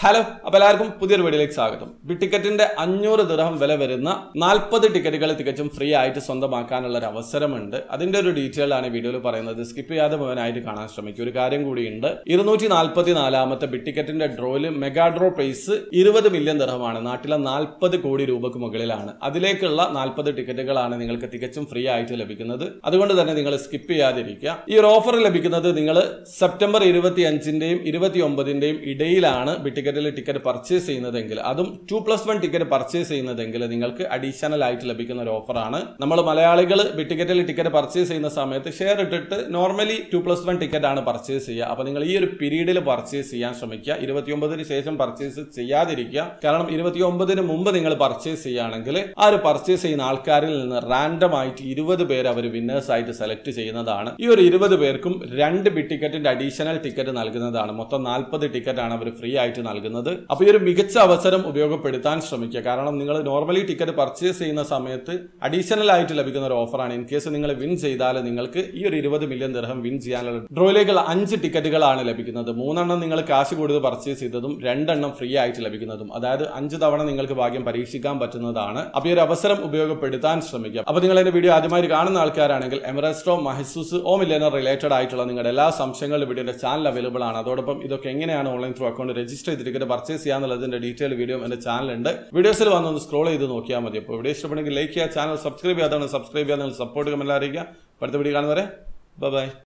hello അപ്പോൾ എല്ലാവർക്കും പുതിയൊരു വീഡിയോയിലേക്ക് സ്വാഗതം ബി ടിക്കറ്റിന്റെ അഞ്ഞൂറ് ദിർഹം വില വരുന്ന നാൽപ്പത് ടിക്കറ്റുകൾ തികച്ചും ഫ്രീ ആയിട്ട് സ്വന്തമാക്കാനുള്ള ഒരു അവസരമുണ്ട് അതിന്റെ ഒരു ഡീറ്റെയിൽ ആണ് ഈ വീഡിയോയിൽ പറയുന്നത് സ്കിപ്പ് ചെയ്യാതെ മുഴുവനായിട്ട് കാണാൻ ശ്രമിക്കും ഒരു കാര്യം കൂടിയുണ്ട് ഇരുന്നൂറ്റി നാൽപ്പത്തി നാലാമത്തെ ബി ടിക്കറ്റിന്റെ ഡ്രോയിൽ മെഗാ ഡ്രോ പ്രൈസ് ഇരുപത് മില്യൺ ദിർഹമാണ് നാട്ടിലെ നാൽപ്പത് കോടി രൂപക്ക് മുകളിലാണ് അതിലേക്കുള്ള നാൽപ്പത് ടിക്കറ്റുകളാണ് നിങ്ങൾക്ക് തികച്ചും ഫ്രീ ആയിട്ട് ലഭിക്കുന്നത് അതുകൊണ്ട് തന്നെ നിങ്ങൾ സ്കിപ്പ് ചെയ്യാതിരിക്കുക ഈ ഒരു ഓഫർ ലഭിക്കുന്നത് നിങ്ങൾ സെപ്റ്റംബർ ഇരുപത്തി അഞ്ചിന്റെയും ഇരുപത്തി ഒമ്പതിന്റെയും ഇടയിലാണ് ബി ടിക്കറ്റിൽ ടിക്കറ്റ് പർച്ചേസ് ചെയ്യുന്നതെങ്കിൽ അതും two plus one ticket purchase ചെയ്യുന്നതെങ്കിൽ നിങ്ങൾക്ക് അഡീഷണൽ ആയിട്ട് ലഭിക്കുന്ന ഒരു ഓഫറാണ് നമ്മൾ മലയാളികൾ ബി ടിക്കറ്റിൽ ടിക്കറ്റ് പർച്ചേസ് ചെയ്യുന്ന സമയത്ത് ഷെയർ ഇട്ടിട്ട് normally two plus one ticket ആണ് പർച്ചേസ് ചെയ്യുക അപ്പൊ നിങ്ങൾ ഈ ഒരു പീരീഡിൽ പർച്ചേസ് ചെയ്യാൻ ശ്രമിക്കുക ഇരുപത്തിയൊമ്പതിന് ശേഷം പർച്ചേസ് ചെയ്യാതിരിക്കുക കാരണം ഇരുപത്തിയൊമ്പതിന് മുമ്പ് നിങ്ങൾ പർച്ചേസ് ചെയ്യുകയാണെങ്കിൽ ആ ഒരു പർച്ചേസ് ചെയ്യുന്ന ആൾക്കാരിൽ നിന്ന് റാൻഡം ആയിട്ട് ഇരുപത് പേര് അവർ വിന്നേഴ്സ് ആയിട്ട് സെലക്ട് ചെയ്യുന്നതാണ് ഈ ഒരു ഇരുപത് പേർക്കും രണ്ട് ബി ടിക്കറ്റിന്റെ അഡീഷണൽ ടിക്കറ്റ് നൽകുന്നതാണ് മൊത്തം നാൽപ്പത് ടിക്കറ്റ് ആണ് അവർ ഫ്രീ ആയിട്ട് നൽകുന്നത് അപ്പോൾ ഈ ഒരു മികച്ച അവസരം ഉപയോഗപ്പെടുത്താൻ ശ്രമിക്കുക കാരണം നിങ്ങൾ നോർമലി ടിക്കറ്റ് പർച്ചേസ് ചെയ്യുന്ന സമയത്ത് അഡീഷണൽ ആയിട്ട് ലഭിക്കുന്ന ഒരു ഓഫറാണ് ഇൻ കേസ് നിങ്ങൾ വിൻ ചെയ്താൽ നിങ്ങൾക്ക് ഈ ഒരു ഇരുപത് മില്യൺ ദിർഹം വിൻ ചെയ്യാനുള്ള ഡ്രോയിലേക്കുള്ള അഞ്ച് ടിക്കറ്റുകളാണ് ലഭിക്കുന്നത് മൂന്നെണ്ണം നിങ്ങൾ കാശ് കൊടുത്ത് പർച്ചേസ് ചെയ്തതും രണ്ടെണ്ണം ഫ്രീ ആയിട്ട് ലഭിക്കുന്നതും അതായത് അഞ്ച് തവണ നിങ്ങൾക്ക് ഭാഗ്യം പരീക്ഷിക്കാൻ പറ്റുന്നതാണ് അപ്പോൾ ഈ ഒരു അവസരം ഉപയോഗപ്പെടുത്താൻ ശ്രമിക്കുക അപ്പോൾ നിങ്ങൾ എന്റെ വീഡിയോ ആദ്യമായി കാണുന്ന ആൾക്കാരാണെങ്കിൽ എമറസ്റ്റോ മഹിസൂസ് ഓ മില്യനർ റിലേറ്റഡ് ആയിട്ടുള്ള നിങ്ങളുടെ എല്ലാ സംശയങ്ങളും വീഡിയോയുടെ ചാനൽ അവൈലബിൾ ആണ് അതോടൊപ്പം ഇതൊക്കെ എങ്ങനെയാണ് ഓൺലൈൻ ത്രൂ അക്കൗണ്ട് രജിസ്റ്റർ ചെയ്ത് ടിക്കറ്റ് പർച്ചേസ് ചെയ്യാന്നുള്ളതിന്റെ ഡീറ്റെയിൽ വീഡിയോ എന്റെ ചാനലുണ്ട് വീഡിയോസിൽ വന്നൊന്ന് സ്ക്രോൾ ചെയ്ത് നോക്കിയാൽ മതി അപ്പോൾ വീഡിയോ ഇഷ്ടപ്പെടുമെങ്കിൽ ലൈക്ക് ചെയ്യുക ചാനൽ സബ്സ്ക്രൈബ് ചെയ്യാതാണ് സബ്സ്ക്രൈബ് ചെയ്യാൻ നിങ്ങൾ സപ്പോർട്ട് കമന്റ് അറിയിക്കുക അടുത്ത വീഡിയോ കാണുന്നവരെ ബൈ